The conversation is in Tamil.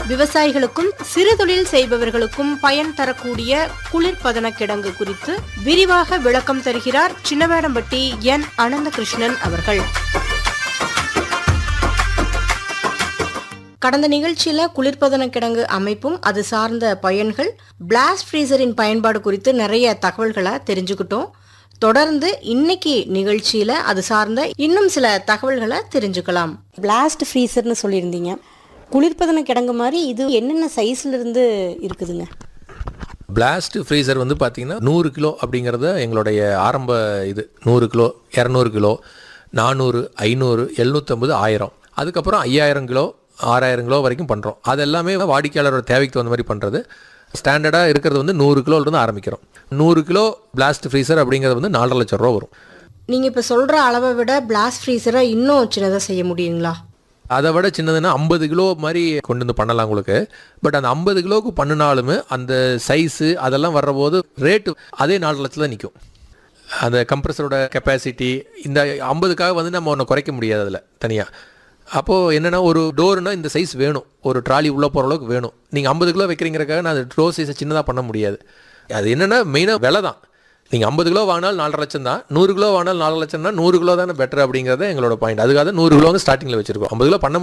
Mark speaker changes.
Speaker 1: விவசாயிகளுக்கும் சிறுதொழில் செய்பவர்களுக்கும் பயன் தரக்கூடிய குளிர்பதன கிடங்கு குறித்து விரிவாக விளக்கம் தருகிறார் சின்னவேடம்பட்டி என் அனந்தகிருஷ்ணன் அவர்கள் கடந்த நிகழ்ச்சியில குளிர்பதன கிடங்கு அமைப்பும் அது சார்ந்த பயன்கள் பிளாஸ்ட் ஃப்ரீசரின் பயன்பாடு குறித்து நிறைய தகவல்களை தெரிஞ்சுக்கிட்டோம் தொடர்ந்து இன்னைக்கு நிகழ்ச்சியில அது சார்ந்த இன்னும் சில தகவல்களை தெரிஞ்சுக்கலாம் பிளாஸ்ட் ஃப்ரீசர்னு சொல்லியிருந்தீங்க குளிர்பதன கிடங்கு மாதிரி இது என்னென்ன சைஸ்ல இருந்து இருக்குதுங்க
Speaker 2: பிளாஸ்ட் ஃப்ரீசர் வந்து பார்த்தீங்கன்னா நூறு கிலோ அப்படிங்கிறத எங்களுடைய ஆரம்ப இது நூறு கிலோ இரநூறு கிலோ நானூறு ஐநூறு எழுநூற்றம்பது ஆயிரம் அதுக்கப்புறம் ஐயாயிரம் கிலோ ஆறாயிரம் கிலோ வரைக்கும் பண்ணுறோம் அது எல்லாமே வாடிக்கையாளரோட தேவைக்கு தகுந்த மாதிரி பண்ணுறது ஸ்டாண்டர்டாக இருக்கிறது வந்து நூறு கிலோலேருந்து ஆரம்பிக்கிறோம் நூறு கிலோ பிளாஸ்ட் ஃப்ரீசர் அப்படிங்கிறது வந்து நாலரை லட்சம் ரூபா வரும்
Speaker 1: நீங்க இப்ப சொல்ற அளவை விட பிளாஸ்ட் ஃப்ரீசரை இன்னும் சின்னதா செய்ய முடியுங்களா
Speaker 2: அதை விட சின்னதுன்னா ஐம்பது கிலோ மாதிரி கொண்டு வந்து பண்ணலாம் உங்களுக்கு பட் அந்த ஐம்பது கிலோவுக்கு பண்ணினாலுமே அந்த சைஸு அதெல்லாம் வர்றபோது ரேட்டு அதே நாலு லட்சத்தில் நிற்கும் அந்த கம்ப்ரஸரோட கெப்பாசிட்டி இந்த ஐம்பதுக்காக வந்து நம்ம ஒன்று குறைக்க முடியாது அதில் தனியாக அப்போது என்னென்னா ஒரு டோர்னா இந்த சைஸ் வேணும் ஒரு ட்ராலி உள்ளே போகிற அளவுக்கு வேணும் நீங்கள் ஐம்பது கிலோ வைக்கிறீங்கிறக்காக நான் அந்த டோர் சைஸை சின்னதாக பண்ண முடியாது அது என்னென்னா மெயினாக விலை தான் நீங்கள் ஐம்பது கிலோ வாங்கினாலும் நாலரை லட்சம் தான் நூறு கிலோ வாங்கினாலும் நாலு லட்சம்னா நூறு கிலோ தானே பெட்டர் அப்படிங்கிறத எங்களோட பாயிண்ட் அதுக்காக நூறு கிலோ வந்து ஸ்டார்டிங்கில் வச்சிருக்கோம் ஐம்பது கிலோ பண்ண